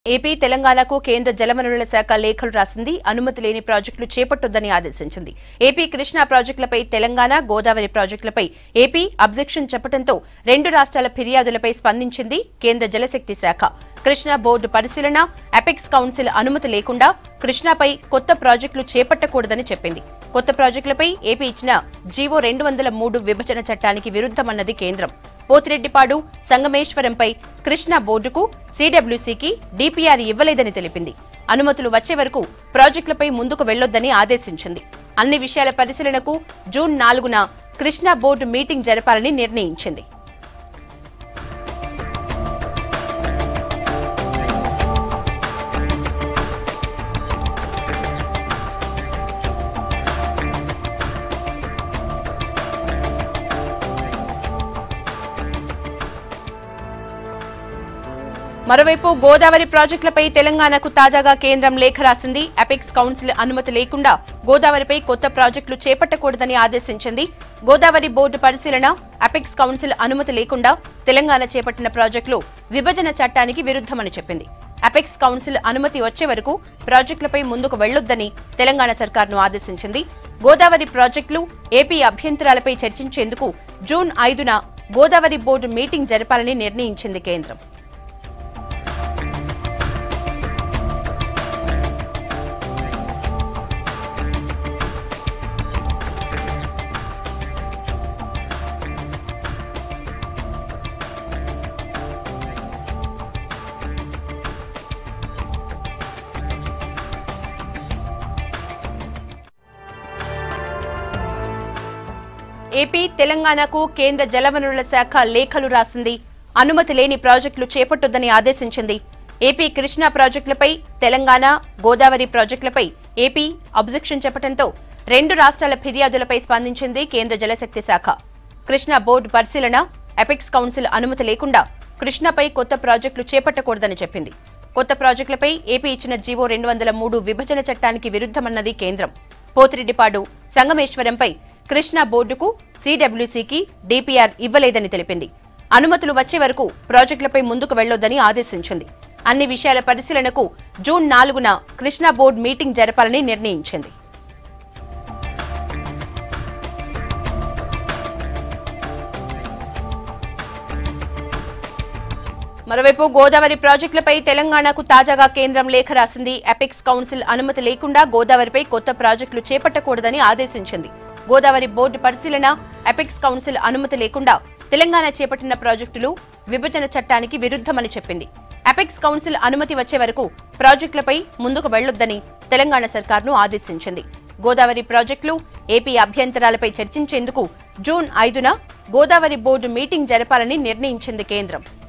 AP తెలంగాణకు కేంద్ర జలవనరుల శాఖ లేఖలు రాసింది అనుమతి లేని ప్రాజెక్టులు చేపట్టొద్దని ఆదేశించింది ఏపీ కృష్ణా ప్రాజెక్టులపై తెలంగాణ గోదావరి ప్రాజెక్టులపై ఏపీ అబ్జెక్షన్ చెప్పడంతో రెండు రాష్ట్రాల ఫిర్యాదులపై స్పందించింది కేంద్ర జలశక్తి శాఖ కృష్ణా బోర్డు పరిశీలన అపెక్స్ కౌన్సిల్ అనుమతి లేకుండా కృష్ణాపై కొత్త ప్రాజెక్టులు చేపట్టకూడదని చెప్పింది కొత్త ప్రాజెక్టులపై ఏపీ ఇచ్చిన జీవో రెండు వందల మూడు విభజన చట్టానికి విరుద్ధమన్నది కేంద్రం పోతిరెడ్డిపాడు సంగమేశ్వరంపై కృష్ణా బోర్డుకు సీడబ్ల్యూసీకి డీపీఆర్ ఇవ్వలేదని తెలిపింది అనుమతులు వచ్చే వరకు ప్రాజెక్టులపై ముందుకు వెళ్లొద్దని ఆదేశించింది అన్ని విషయాల పరిశీలనకు జూన్ నాలుగున కృష్ణా బోర్డు మీటింగ్ జరపాలని నిర్ణయించింది మరోవైపు గోదావరి ప్రాజెక్టులపై తెలంగాణకు తాజాగా కేంద్రం లేఖ రాసింది అపెక్స్ కౌన్సిల్ అనుమతి లేకుండా గోదావరిపై కొత్త ప్రాజెక్టులు చేపట్టకూడదని ఆదేశించింది గోదావరి బోర్డు పరిశీలన అపెక్స్ కౌన్సిల్ అనుమతి లేకుండా తెలంగాణ చేపట్టిన ప్రాజెక్టులు విభజన చట్టానికి విరుద్ధమని చెప్పింది అపెక్స్ కౌన్సిల్ అనుమతి వచ్చే వరకు ప్రాజెక్టులపై ముందుకు వెళ్లొద్దని తెలంగాణ సర్కార్ను ఆదేశించింది గోదావరి ప్రాజెక్టులు ఏపీ అభ్యంతరాలపై చర్చించేందుకు జూన్ ఐదున గోదావరి బోర్డు మీటింగ్ జరపాలని నిర్ణయించింది కేంద్రం ఏపీ తెలంగాణకు కేంద్ర జలవనరుల శాఖ లేఖలు రాసింది అనుమతి లేని ప్రాజెక్టులు చేపట్టొద్దని ఆదేశించింది ఏపీ కృష్ణా ప్రాజెక్టులపై తెలంగాణ గోదావరి ప్రాజెక్టులపై ఏపీ అబ్జెక్షన్ చెప్పడంతో రెండు రాష్ట్రాల ఫిర్యాదులపై స్పందించింది కేంద్ర జలశక్తి శాఖ కృష్ణా బోర్డు పరిశీలన ఎపెక్స్ కౌన్సిల్ అనుమతి లేకుండా కృష్ణాపై కొత్త ప్రాజెక్టులు చేపట్టకూడదని చెప్పింది కొత్త ప్రాజెక్టులపై ఏపీ ఇచ్చిన జీవో రెండు వందల మూడు విభజన చట్టానికి విరుద్ధమన్నది కేంద్రం పోతిరెడ్డిపాడు సంగమేశ్వరంపై కృష్ణా బోర్డుకు సీడబ్ల్యూసీకి డీపీఆర్ ఇవ్వలేదని తెలిపింది అనుమతులు వచ్చే వరకు ప్రాజెక్టులపై ముందుకు వెళ్లొద్దని ఆదేశించింది అన్ని విషయాల పరిశీలనకు జూన్ నాలుగున కృష్ణా బోర్డు మీటింగ్ జరపాలని నిర్ణయించింది మరోవైపు గోదావరి ప్రాజెక్టులపై తెలంగాణకు తాజాగా కేంద్రం లేఖ రాసింది అపెక్స్ కౌన్సిల్ అనుమతి లేకుండా గోదావరిపై కొత్త ప్రాజెక్టులు చేపట్టకూడదని ఆదేశించింది గోదావరి బోర్డు పరిశీలన అపెక్స్ కౌన్సిల్ అనుమతి లేకుండా తెలంగాణ చేపట్టిన ప్రాజెక్టులు విభజన చట్టానికి విరుద్ధమని చెప్పింది అపెక్స్ కౌన్సిల్ అనుమతి వచ్చే వరకు ప్రాజెక్టులపై ముందుకు వెళ్లొద్దని తెలంగాణ సర్కార్ను ఆదేశించింది గోదావరి ప్రాజెక్టులు ఏపీ అభ్యంతరాలపై చర్చించేందుకు జూన్ ఐదున గోదావరి బోర్డు మీటింగ్ జరపాలని నిర్ణయించింది కేంద్రం